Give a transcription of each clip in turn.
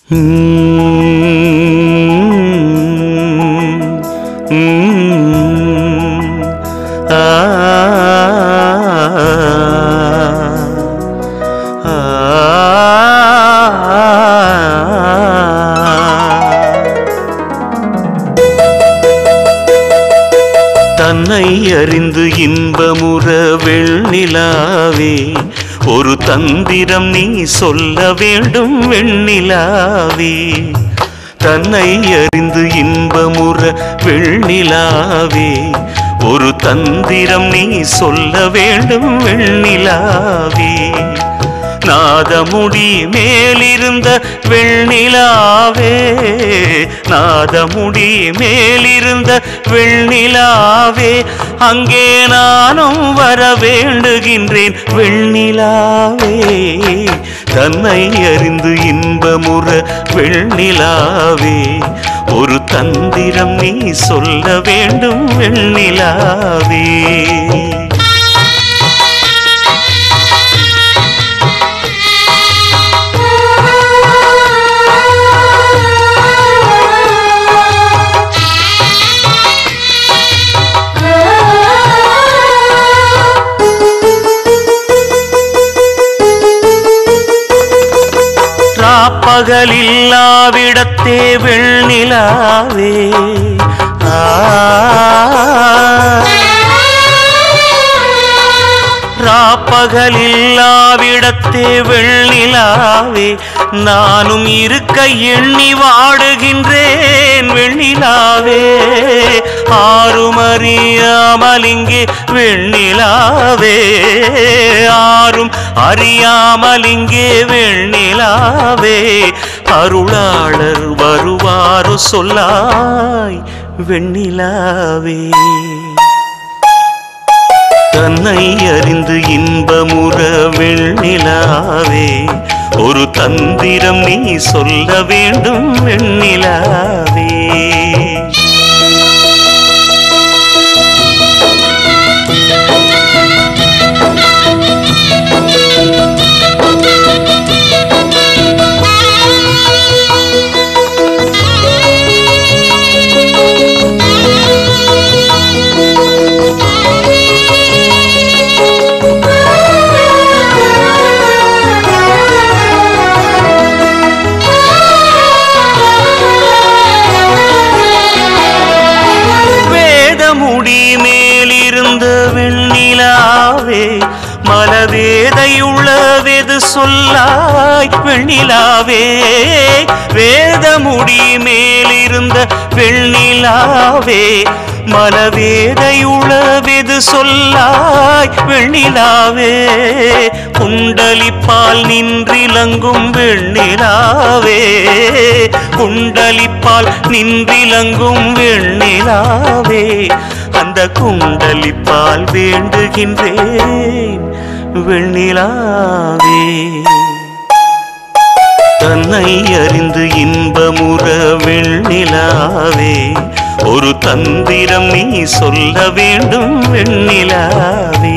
தன்னை அறிந்து இன்பமுற வெண்ணிலாவே ஒரு தந்திரம் நீ சொல்ல வேண்டும் வெண்ணிலாவே தன்னை அறிந்து இன்பமுற வெண்ணிலாவே ஒரு தந்திரம் நீ சொல்ல வேண்டும் வெண்ணிலாவே நாதமுடி மேலிருந்த வெண்ணிலாவே நாதமுடி மேலிருந்த வெண்ணிலாவே அங்கே நானும் வர வேண்டுகின்றேன் வெண்ணிலாவே தன்னை அறிந்து இன்பமுற வெண்ணிலாவே ஒரு தந்திரம் நீ சொல்ல வேண்டும் வெண்ணிலாவே ராப்பகலில்லாவிடத்தே வெண்ணிலாவே ஆ ராப்பகலில்லாவிடத்தே வெண்ணிலாவே நானும் இருக்க எண்ணி வாடுகின்றேன் வெண்ணிலாவே ஆறும் அறியாமல் இங்கே வெண்ணிலாவே ஆறும் அறியாமல் இங்கே வெண்ணிலாவே அருளாளர் வருவாரோ சொல்லாய் வெண்ணிலாவே தன்னை அறிந்து இன்பமுற வெண்ணிலாவே ஒரு தந்திரம் நீ சொல்ல வேண்டும் வெண்ணிலாவே வேதமுடி மேலிருந்த வெண்ணிலாவே மலவேதையுள்ள வெது சொல்லாய் வெண்ணிலாவே வேதமுடி மேலிருந்த வெண்ணிலாவே மலவேதையுள்ள வெது சொல்லாய் வெண்ணிலாவே குண்டலிப்பால் நின்றிலங்கும் வெண்ணிலாவே குண்டலிப்பால் நின்றிலங்கும் வெண்ணிலாவே அந்த குண்டலிப்பால் வேண்டுகின்றேன் வெண்ணிலாவே தன்னை அறிந்து இன்பமுற வெண்ணிலாவே ஒரு தந்திரம் நீ சொல்ல வேண்டும் வெண்ணிலாவே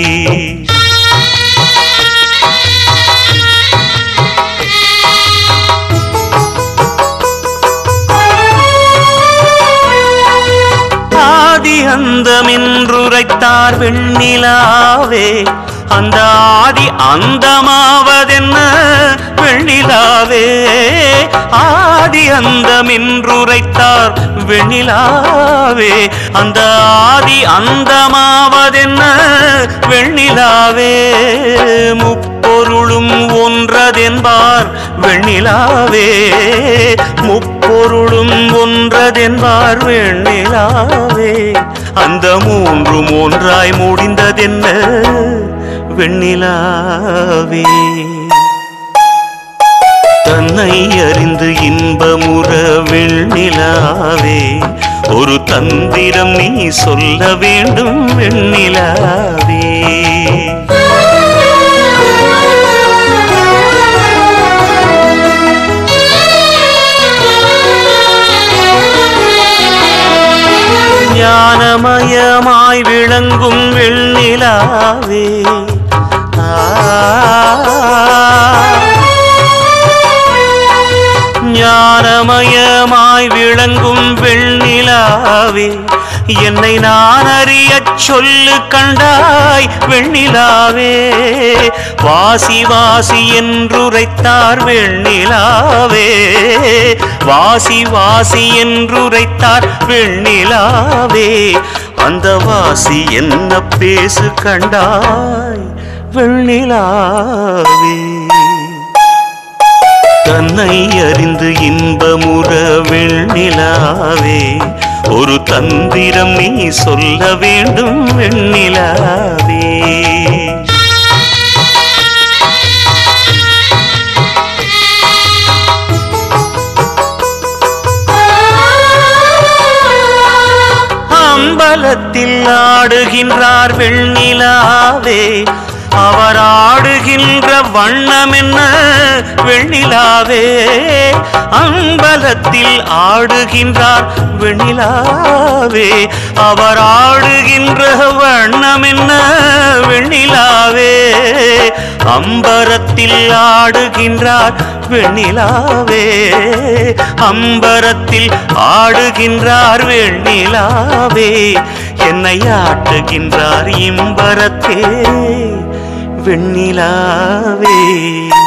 ஆதி அந்தமென்றுரைத்தார் வெண்ணிலாவே அந்த ஆதி அந்தமாவதென்ன வெண்ணிலாவே ஆதி அந்தமென்றுரைத்தார் வெண்ணிலாவே அந்த ஆதி அந்தமாவதென்ன வெண்ணிலாவே முப்பொருளும் ஒன்றதென்பார் வெண்ணிலாவே முப்பொருளும் ஒன்றதென்பார் வெண்ணிலாவே அந்த மூன்றும் ஒன்றாய் முடிந்ததென்ன வெண்ணிலாவே தன்னை அறிந்து இன்பமுற வெண்ணிலாவே ஒரு தந்திரம் நீ சொல்ல வேண்டும் வெண்ணிலாவே ஞானமயமாய் விளங்கும் வெண்ணிலாவே ஆ ஞானமயமாய் விளங்கும் வெண்ணிலாவே என்னை நான் அறியச் சொல்லு கண்டாய் வெண்ணிலாவே வாசி வாசி என்றுரைத்தார் வெண்ணிலாவே வாசி வாசி என்றுரைத்தார் வெண்ணிலாவே அந்த வாசி என்ன பேசு கண்டாய் வெண்ணிலாவே தன்னை அறிந்து இன்பமுற வெண்ணிலாவே ஒரு தந்திரம் நீ சொல்ல வேண்டும் வெண்ணிலாவே அம்பலத்தில் ஆடுகின்றார் வெண்ணிலாவே அவர் ஆடுகின்ற வண்ணம் என்ன வெண்ணிலாவே அம்பலத்தில் ஆடுகின்றார் வெண்ணிலாவே அவர் ஆடுகின்ற வண்ணம் என்ன வெண்ணிலாவே அம்பரத்தில் ஆடுகின்றார் வெண்ணிலாவே அம்பரத்தில் ஆடுகின்றார் வெண்ணிலாவே என்னை ஆட்டுகின்றார் இம்பரத்தே வெண்ணிலாவே